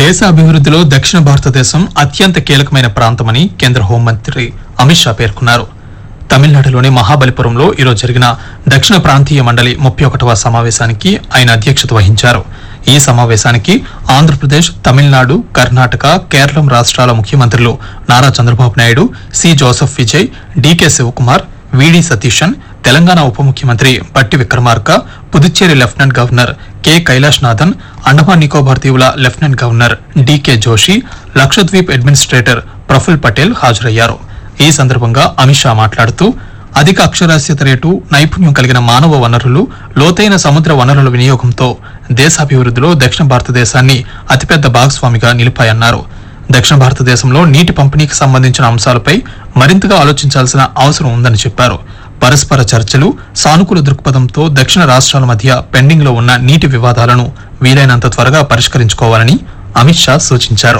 దేశ అభివృద్ధిలో దక్షిణ భారతదేశం అత్యంత కీలకమైన ప్రాంతమని కేంద్ర హోంమంత్రి అమిత్ షా పేర్కొన్నారు తమిళనాడులోని మహాబలిపురంలో ఈరోజు జరిగిన దక్షిణ ప్రాంతీయ మండలి ముప్పై ఒకటవ సమావేశానికి ఆయన అధ్యక్షత వహించారు ఈ సమావేశానికి ఆంధ్రప్రదేశ్ తమిళనాడు కర్ణాటక కేరళం రాష్ట్రాల ముఖ్యమంత్రులు Nara Chandrababu Naidu C Joseph Vijay DK Shivakumar VD Satheesan Telangana ఉప ముఖ్యమంత్రి Bhatti Vikramarka Puducherry lieutenant governor K Kailash Nathan Andaman Nicobar దీవుల lieutenant governor DK Joshi Lakshadweep administrator Praful Patel హాజరయ్యారు ఈ సందర్భంగా అమిత్ షా మాట్లాడుతూ అధిక అక్షరాస్యత రేటు నైపుణ్యం కలిగిన మానవ వనరులు లోతైన సముద్ర వనరుల వినియోగంతో దేశాభివృద్ధిలో దక్షిణ భారతదేశాన్ని అతిపెద్ద భాగస్వామిగా నిలిపాయన్నారు దక్షిణ భారతదేశంలో నీటి పంపిణీకి సంబంధించిన అంశాలపై మరింతగా ఆలోచించాల్సిన అవసరం ఉందని చెప్పారు పరస్పర చర్చలు సానుకూల దృక్పథంతో దక్షిణ రాష్ట్రాల మధ్య పెండింగ్ లో ఉన్న నీటి వివాదాలను వీలైనంత త్వరగా పరిష్కరించుకోవాలని అమిత్ షా సూచించారు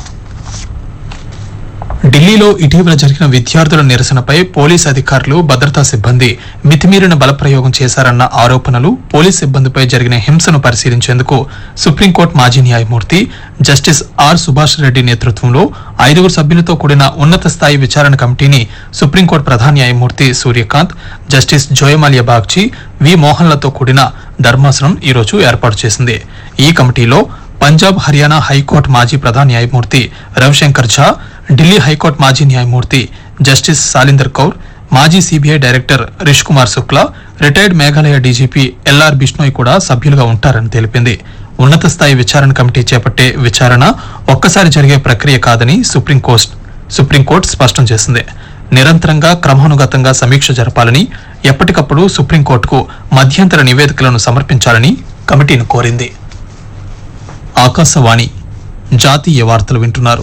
ఢిల్లీలో ఇటీవల జరిగిన విద్యార్థుల నిరసనపై పోలీస్ అధికారులు భద్రతా సిబ్బంది మితిమీరిన బలప్రయోగం చేశారన్న ఆరోపణలు పోలీస్ సిబ్బందిపై జరిగిన హింసను పరిశీలించేందుకు సుప్రీంకోర్టు మాజీ న్యాయమూర్తి జస్టిస్ ఆర్ సుభాష్ రెడ్డి నేతృత్వంలో ఐదుగురు సభ్యులతో కూడిన ఉన్నత స్థాయి విచారణ కమిటీని సుప్రీంకోర్టు ప్రధాన న్యాయమూర్తి సూర్యకాంత్ జస్టిస్ జోయమాలియా బాగ్చి వి మోహన్లతో కూడిన ధర్మాసనం ఈరోజు ఏర్పాటు చేసింది ఈ కమిటీలో పంజాబ్ హర్యానా హైకోర్టు మాజీ ప్రధాన న్యాయమూర్తి రవిశంకర్ ఝా ఢిల్లీ హైకోర్టు మాజీ న్యాయమూర్తి జస్టిస్ సాలిందర్ కౌర్ మాజీ CBI director Rish Kumar Shukla retired Meghalaya DGP LR Bishnoi కూడా సభ్యులుగా ఉంటారని తెలిపింది ఉన్నత స్థాయి విచారణ కమిటీ చేపట్టే విచారణ ఒక్కసారి జరిగే ప్రక్రియ కాదని సుప్రీంకోర్టు సుప్రీంకోర్టు స్పష్టం చేసింది నిరంతరంగా క్రమానుగతంగా సమీక్ష జరపాలని ఎప్పటికప్పుడు సుప్రీంకోర్టుకు మధ్యంతర నివేదికలను సమర్పించాలని కమిటీని కోరింది ఆకాశవాణి జాతీయ వార్తలు వింటున్నారు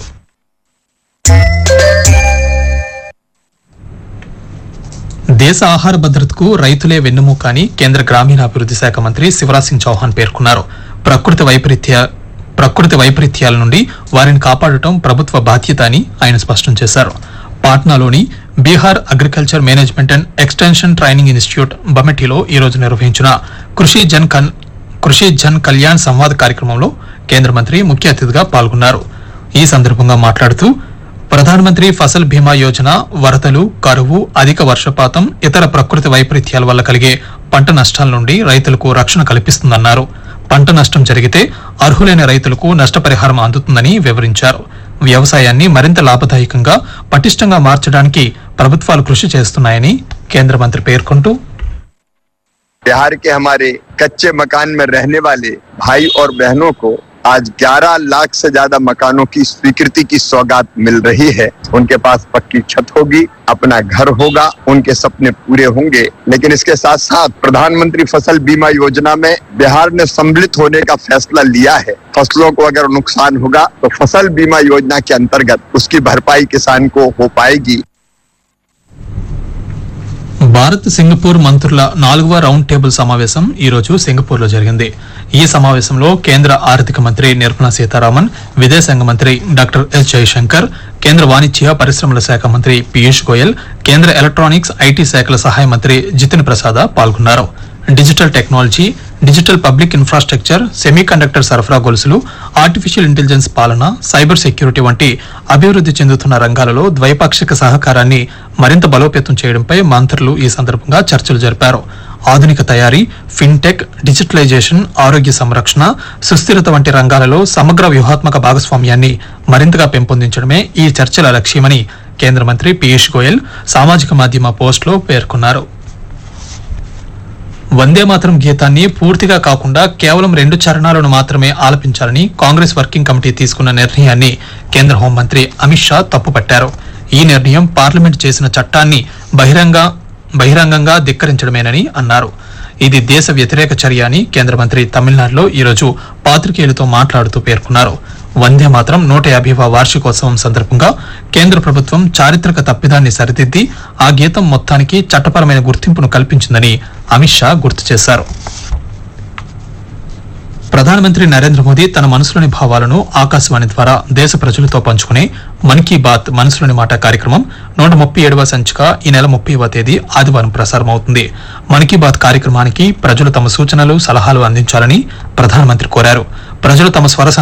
దేశ ఆహార భద్రతకు రైతులే వెన్నుముక అని కేంద్ర గ్రామీణాభివృద్ధి శాఖ మంత్రి శివరాజ్ సింగ్ చౌహాన్ పేర్కొన్నారు ప్రకృతి వైపరీత్య ప్రకృతి వైపరీత్యాల నుండి వారిని కాపాడటం ప్రభుత్వ బాధ్యత అని ఆయన స్పష్టం చేశారు పాట్నాలోని Bihar agriculture management and extension training institute బమెటీలో ఈ రోజు నిర్వహించిన కృషి జన్ కన్ కృషి జన్ కళ్యాణ్ సంవాద్ కార్యక్రమంలో కేంద్ర మంత్రి ముఖ్య అతిథిగా పాల్గొన్నారు ఈ సందర్భంగా మాట్లాడుతూ ప్రధానమంత్రి ఫసల్ బీమా యోజన వరదలు కరువు అధిక వర్షపాతం ఇతర ప్రకృతి వైపరీత్యాల వల్ల కలిగే పంట నష్టాల నుండి రైతులకు రక్షణ కల్పిస్తుందన్నారు పంట నష్టం జరిగితే అర్హులైన రైతులకు నష్టపరిహారం అందుతుందని వివరించారు వ్యవసాయాన్ని మరింత లాభదాయకంగా పటిష్టంగా మార్చడానికి ప్రభుత్వాలు కృషి చేస్తున్నాయని కేంద్ర మంత్రి పేర్కొంటూ बिहार के हमारे कच्चे मकान में रहने वाले भाई और बहनों को आज 11 लाख से ज्यादा मकानों की स्वीकृति की सौगात मिल रही है उनके पास पक्की छत होगी अपना घर होगा उनके सपने पूरे होंगे लेकिन इसके साथ साथ प्रधानमंत्री फसल बीमा योजना में बिहार ने सम्मिलित होने का फैसला लिया है फसलों को अगर नुकसान होगा तो फसल बीमा योजना के अंतर्गत उसकी भरपाई किसान को हो पाएगी భారత్ సింగపూర్ మంత్రుల నాలుగవ రౌండ్ టేబుల్ సమావేశం ఈ రోజు సింగపూర్ లో జరిగింది ఈ సమావేశంలో కేంద్ర ఆర్థిక మంత్రి నిర్మలా సీతారామన్ విదేశాంగ మంత్రి డాక్టర్ ఎస్ జయశంకర్ కేంద్ర వాణిజ్య పరిశ్రమల శాఖ మంత్రి పీయూష్ గోయల్ కేంద్ర ఎలక్ట్రానిక్స్ ఐటీ శాఖల సహాయ మంత్రి జితిన్ ప్రసాద పాల్గొన్నారు digital technology digital public infrastructure semiconductor సరఫరా గొలుసులు ఆర్టిఫిషియల్ ఇంటెలిజెన్స్ పాలన సైబర్ సెక్యూరిటీ వంటి అభివృద్ధి చెందుతున్న రంగాలలో ద్వైపాక్షిక సహకారాన్ని మరింత బలోపేతం చేయడంపై మంత్రులు ఈ సందర్భంగా చర్చలు జరిపారు ఆధునిక తయారీ ఫిన్టెక్ డిజిటలైజేషన్ ఆరోగ్య సంరక్షణ సుస్థిరత వంటి రంగాలలో సమగ్ర వ్యూహాత్మక భాగస్వామ్యాన్ని మరింతగా పెంపొందించడమే ఈ చర్చల లక్ష్యమని కేంద్ర మంత్రి పీయూష్ గోయల్ సామాజిక మాధ్యమ పోస్టులో పేర్కొన్నారు వందే మాతరం గీతాన్ని పూర్తిగా కాకుండా కేవలం రెండు చరణాలను మాత్రమే ఆలపించాలని కాంగ్రెస్ వర్కింగ్ కమిటీ తీసుకున్న నిర్ణయాన్ని కేంద్ర హోంమంత్రి అమిత్ షా తప్పుపట్టారు ఈ నిర్ణయం పార్లమెంట్ చేసిన చట్టాన్ని బహిరంగ బహిరంగంగా ధిక్కరించడమేనని అన్నారు ఇది దేశ వ్యతిరేక చర్య అని కేంద్ర మంత్రి తమిళనాడులో ఈరోజు పాత్రికేయులతో మాట్లాడుతూ పేర్కొన్నారు వందే మాత్రం నూట యాభైవ వార్షికోత్సవం సందర్భంగా కేంద్ర ప్రభుత్వం చారిత్రక తప్పిదాన్ని సరిదిద్ది ఆ గీతం మొత్తానికి చట్టపరమైన గుర్తింపును కల్పించిందని అమిత్ షా గుర్తు చేశారు ప్రధానమంత్రి నరేంద్ర మోదీ తన మనసులోని భావాలను ఆకాశవాణి ద్వారా దేశ ప్రజలతో పంచుకునే మన్ కీ బాత్ మనసులోని మాట కార్యక్రమం నూట ముప్పై ఏడవ సంచిక ఈ నెల ముప్పైవ తేదీ ఆదివారం ప్రసారం అవుతుంది మన్ కీ బాత్ కార్యక్రమానికి ప్రజలు తమ సూచనలు సలహాలు అందించాలని ప్రధానమంత్రి కోరారు ప్రజలు తమ స్వర